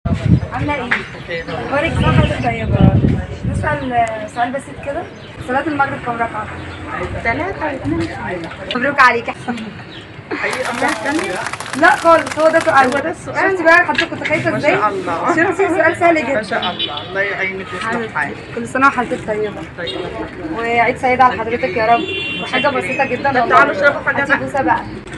عامله ايه؟ اخبارك صحة طيبة نسأل سؤال بسيط كده صلاة المغرب كم ركعة؟ ثلاثة واثنين مبروك عليك لا خالص هو ده سؤال هو ده السؤال؟ شفتي بقى حضرتك كنت خايفة ما ازاي؟ شاء الله. شفتي سؤال سهل ما جدا شاء الله الله يعينك ويصلح حالك كل سنة وحضرتك طيبة طيب وعيد سعيد على حضرتك يا رب وحاجة بسيطة جدا طب تعالوا اشربوا حاجة هاتي بقى. بوسة بقى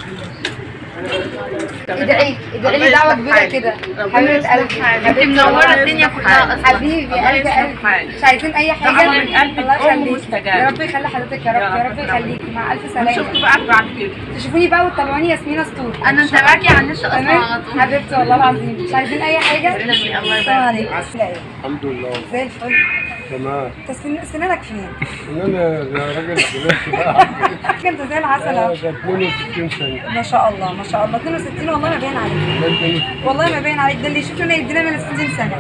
ادعي ادعي لي الله دعوة يصلح كبيرة حالك. كده ربنا حبيبة يصلح قلبي حالك. حبيبتي انت منورة والله. الدنيا كلها أصلاً. حبيبي الله قلبي يصلح قلبي حالك. مش عايزين اي حاجة دعوة من قلبك الله أم يخليك مستجابة. يا رب يخلي حضرتك يا رب يا رب يخليك مع الف سلامة شفتوا بقى بعد كده تشوفوني بقى وتتابعوني ياسمين اسطول انا متابعاكي على النت اصلا تمام على طول حبيبتي والله العظيم مش عايزين اي حاجة تسلمي، الله السلام يبارك عليكم الحمد لله زي الفل تمام انت سن- سنانك فين؟ ان انا راجل كبرت بقى انت زي العسل انا اهو 62 سنه ما شاء الله ما شاء الله 62 والله ما باين عليك والله ما باين عليك ده اللي يشوفنا يدينا من 60 سنه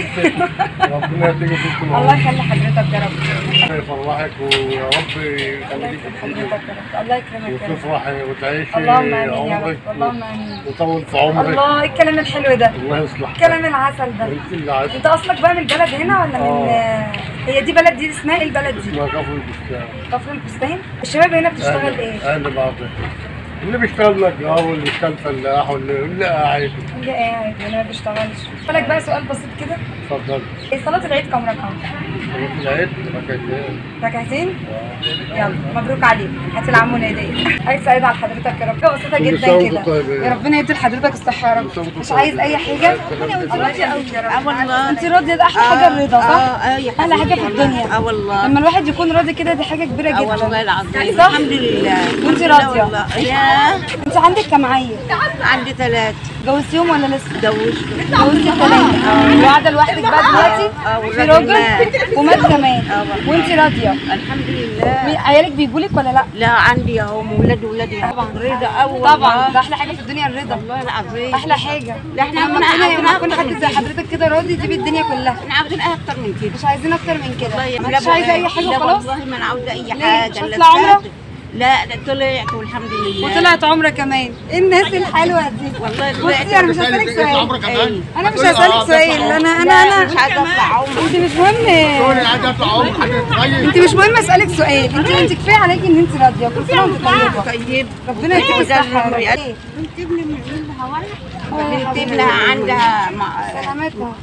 ربنا يديك فيكم الله يخلي حضرتك يا رب ربنا يفرحك ويا رب يخليك حضرتك يا رب الله يكرمك يا رب وتفرحي وتعيشي اللهم امين يا عمرك رب اللهم امين ويطول في عمرك الله ايه الكلام الحلو ده الله يصلح كلام العسل ده انت اللي عايز انت اصلك بقى من البلد هنا ولا من آه. هي دي بلد دي اسمها ايه البلد دي؟ اسمها كفر البستان كفر البستان الشباب هنا بتشتغل ايه؟ اهل بعض اللي بيشتغل نجار واللي بيشتغل فلاح واللي اللي قاعد اللي قاعد هنا ما بيشتغلش اسالك بقى سؤال بسيط كده اتفضل ايه صلاه العيد كم رقم؟ في العيد ركعتين ركعتين يلا مبروك عليك هات العمونه هديه عايز سعيد على حضرتك يا رب بسيطه كل جدا سنة وانتم كده طيبين. يا ربنا يدي لحضرتك الصحه يا كل سنة رب وانتم مش طيبين. عايز اي حاجه سلامتك. الله يخليك يا رب والله. انت راضيه ده احلى حاجه الرضا صح؟ اه يا احلى حاجه في حبيبتي الدنيا والله. اه والله لما الواحد يكون راضي كده دي حاجه كبيره اه جدا والله العظيم صح؟ الحمد لله وانت لا راضيه والله يا انت عندك كام عيل؟ عندي ثلاث جوزتيهم ولا لسه؟ جوزت جوزتي ثلاثه وقاعده لوحدك بقى دلوقتي اه في والراجل راجل مات. ومات كمان اه والله. وانت راضيه الحمد لله مين- عيالك بيجولك ولا لا؟ لا عندي اهو ولاد ولادي طبعا رضا اول طبعا ده احلى حاجه في الدنيا الرضا والله العظيم احلى حاجه لا احنا لما كنا كنا عاوزين لما كنا اكتر حد من زي كده حضرتك كده راضي تجيب الدنيا كلها احنا عاوزين اكتر من كده مش عايزين اكتر من كده والله مش عايزه اي حاجه لا خلاص والله ما انا عاوزه اي ليه؟ حاجه مش إلا هتطلع عمرة؟ السادة. لا ده طلعت والحمد لله وطلعت عمره كمان ايه الناس الحلوه دي والله بصي انا مش هسالك سؤال أي. انا مش هسالك سؤال انا انا انا مش عايزه اطلع عمر انت مش مهم عايز اطلع عمر حاجه تغير انت مش مهم اسالك سؤال انت انت كفايه عليكي ان انت راضيه كل سنه وانت طيبه طيب ربنا يديك الصحه يا رب ايه بنت ابني بنعملها ورق بنت ابنها عندها مع... سلامتها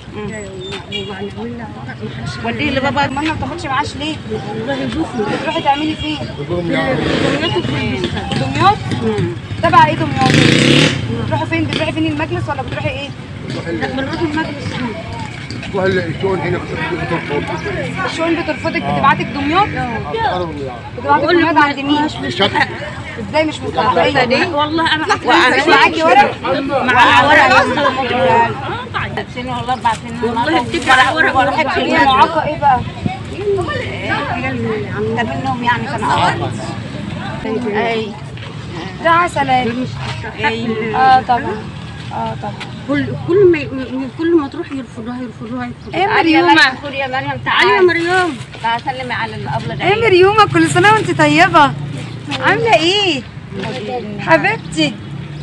وديه لبابا امال ما بتاخدش معاش ليه؟ بتروحي تعملي فين؟ دمياط؟ تبع ايه دمياط؟ بتروحي فين؟ بتروحي فين المجلس ولا بتروحي ايه؟ بنروح المجلس وهلا الشغل هنا بترفض الشؤون بترفضك بتبعتك دمياط؟ بتبعتك بقول دمياط لك عند مين؟ الشط ازاي مش مستحقيه؟ والله انا مش معاكي ورق؟ معانا ورق سنين والله اربع سنين والله بتكبر على ورق وراحت في هي المجلس معاقه ايه بقى؟ ده منهم يعني كان عوض اي ده عسلات اي اه طبعا اه طبعا كل كل ما م- كل ما تروح يرفضوها يرفضوها يرفضوها ايه تعالي يا مريومه مريم خدي يا مريم تعالي يا تعالي مريم تعالي سلمي على الابله ايه مريومه كل سنه وانت طيبه عامله ايه؟ حبيبتي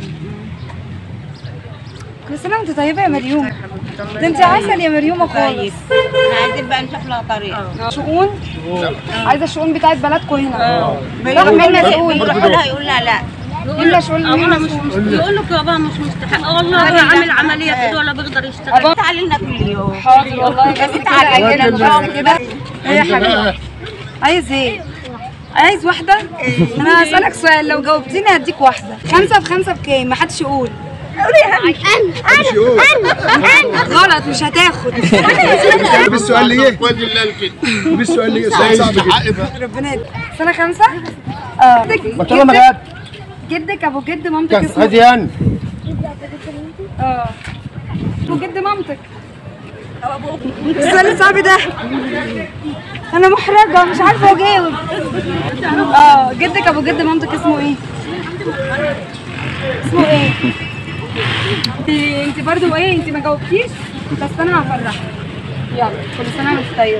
كل سنه وانت طيبه يا مريومه ده انت عسل يا مريومه خالص طيب احنا عايزين بقى نشوف لها طريقه شؤون عايزه الشؤون بتاعت بلدكم هنا صح مين مسؤول يروح لها يقول لها لا الا شؤون مين انا مش مسؤول يقول لك يابا مش مستحق والله هو عامل عمليه كده ولا بيقدر يشتغل تعالي لنا كل يوم حاضر والله بس كده اجينا بس كده ايه يا حبيبي عايز ايه؟ عايز واحدة؟ أنا هسألك سؤال لو جاوبتيني هديك واحدة خمسة بخمسة بكام؟ محدش يقول غلط مش هتاخد بالسؤال ليه؟ لله الكده بالسؤال ليه؟ سؤال صعب جدا ربنا يديك سنة خمسة؟ اه بطلع مجال جدك أبو جد مامتك اسمه هادي يعني اه أبو جد مامتك السؤال الصعب ده أنا محرجة مش عارفة أجاوب اه جدك أبو جد مامتك اسمه إيه؟ اسمه إيه؟ انت انت برضو ايه انت ما جاوبتيش بس انا هفرحك يلا كل سنه وانت طيب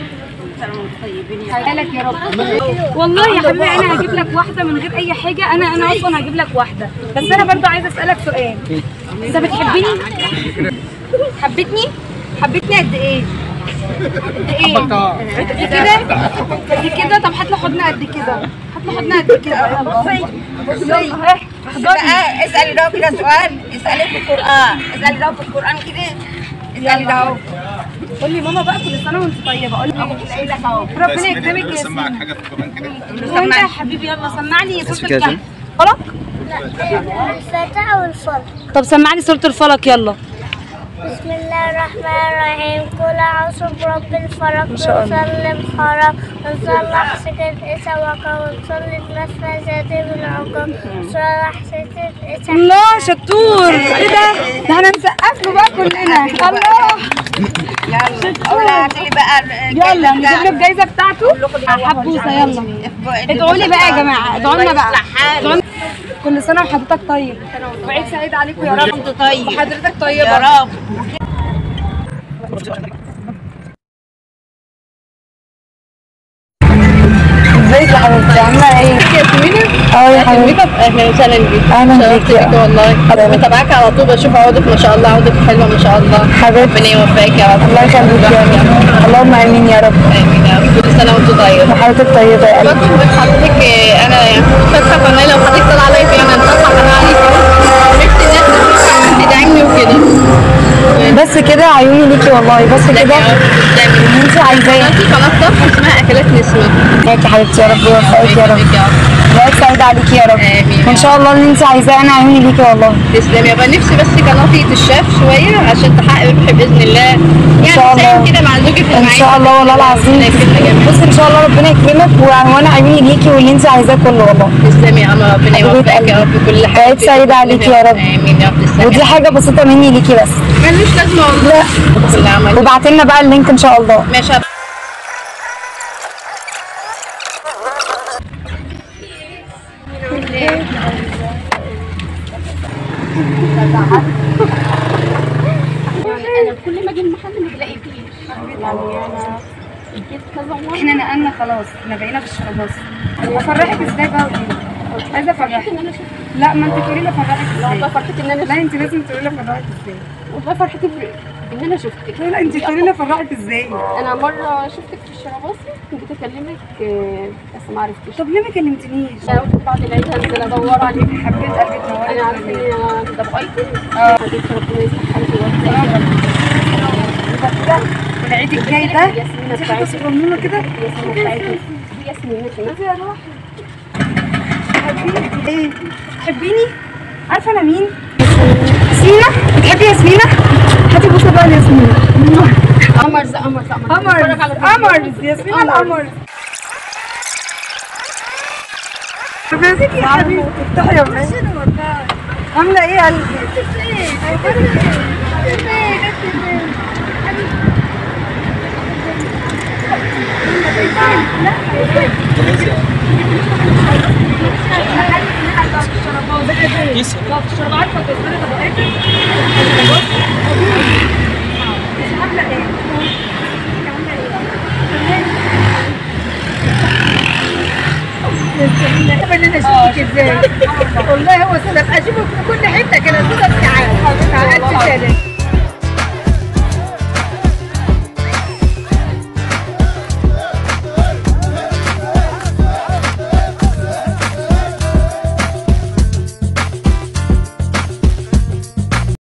حيالك يا رب والله يا حبيبي انا هجيب لك واحده من غير اي حاجه انا انا اصلا هجيب لك واحده بس انا برضو عايزه اسالك سؤال انت بتحبيني حبتني حبتني قد ايه قد ايه قد كده قد كده طب هات له حضن قد كده هات له حضن قد كده بصي بقى اسالي ده كده سؤال اسالي في القران اسالي ده في القران كده اسالي ده قول لي ماما بقى كل سنه وانت طيبه قول لي ربنا يكرمك يا سمعك سيدي حاجه في القران كده وانت يا حبيبي يلا سمعني سوره الكهف فلق الفتح والفضل طب سمعني سوره الفلق يلا بسم الله الرحمن الرحيم قل أعوذ برب الفلق شاء الله. وصلي الحرام وصلح سكت إسا وقا وصلي نفس ذاتي بالعقاب وصلح سكت إسا الله شطور ايه ده ده احنا نسقف له بقى كلنا الله ولا هتيجي بقى يلا نجيب له الجايزه بتاعته حبوسه يلا ادعوا لي بقى يا جماعه ادعوا لنا بقى ادعوا لنا. كل سنه وحضرتك طيب وعيد سعيد عليكم يا رب انت طيب وحضرتك طيبه يا رب ازيك يا حبيبتي عامله ايه؟ اه يا حبيبتي اهلا وسهلا بيك اهلا شرفت بيكي بيك والله متابعاك على طول بشوف عودك ما شاء الله عودك حلوه ما شاء الله حبيبتي ربنا يوفقك يا رب الله يخليك يا رب اللهم امين يا رب امين يا رب كل سنه وانت طيب وحضرتك طيبه يا قلبي بطلب من حضرتك آه، انا فاتحه قناه لو حضرتك طالعه عليا فيها انا فاتحه قناه عليك نفسي الناس تشوفك تدعمني وكده بس كده عيوني ليكي والله بس كده تسلمي اللي انت عايزاه قناتي قناه طبخ اسمها اكلات نسمه معاكي يا حبيبتي يا رب يوفقك يا رب يخليك يا رب وعيد سعيد عليكي يا رب آمين. وان شاء الله اللي انت عايزاه انا عيوني ليكي والله تسلمي يبقى نفسي بس قناتي تتشاف شويه عشان تحقق ربح باذن الله يعني شاء الله. ساهم كده مع زوجي في ان المعيشه شاء الله والله العظيم ربنا يكرمنا جميعا بصي ان شاء الله ربنا يكرمك و- وانا عيوني ليكي واللي انت عايزاه كله والله تسلمي يا قمر ربنا حبيبة يوفقك قلبي. يا رب كل حاجه وعيد سعيد عليكي يا رب. امين يا رب تسلمي ودي حاجه بسيطه مني ليكي بس ملوش لازمه والله كل عمل وابعت لنا بقى اللينك ان شاء الله ماشي يا احنا نقلنا خلاص احنا بقينا في الشرباص افرحك ازاي بقى قولي لي عايزه افرحك لا ما انت تقولي لي افرحك ازاي والله فرحتي ان انا لا انت لازم تقولي لي افرحك ازاي والله فرحتي ب- ان انا شفتك لا لا انت تقولي لي افرحك ازاي انا مره شفتك في الشراباصي كنت اكلمك آه، بس ما عرفتش طب ليه ما كلمتنيش انا قلت بعد العيد هنزل ادور عليك حبيت قلبي تنوري انا عارفه ان انا كنت بقيتي اه. حبيبتي ربنا يصلح حالك ويوفقك يبقى كده العيد الجاي ده ياسمينة دي حاجه بتاعتك صغنونه كده ياسمينة بتاعتك دي ياسمينتي يا روحي تحبيني ايه تحبيني عارفه انا مين ياسمينة بتحبي ياسمينة هاتي بوسه بقى لياسمينة قمر زي قمر زي قمر قمر بتفرج على قمر ياسمينة القمر بيزيك يا حبيبي افتحي يا بنتي عاملة ايه يا قلبي؟ كيس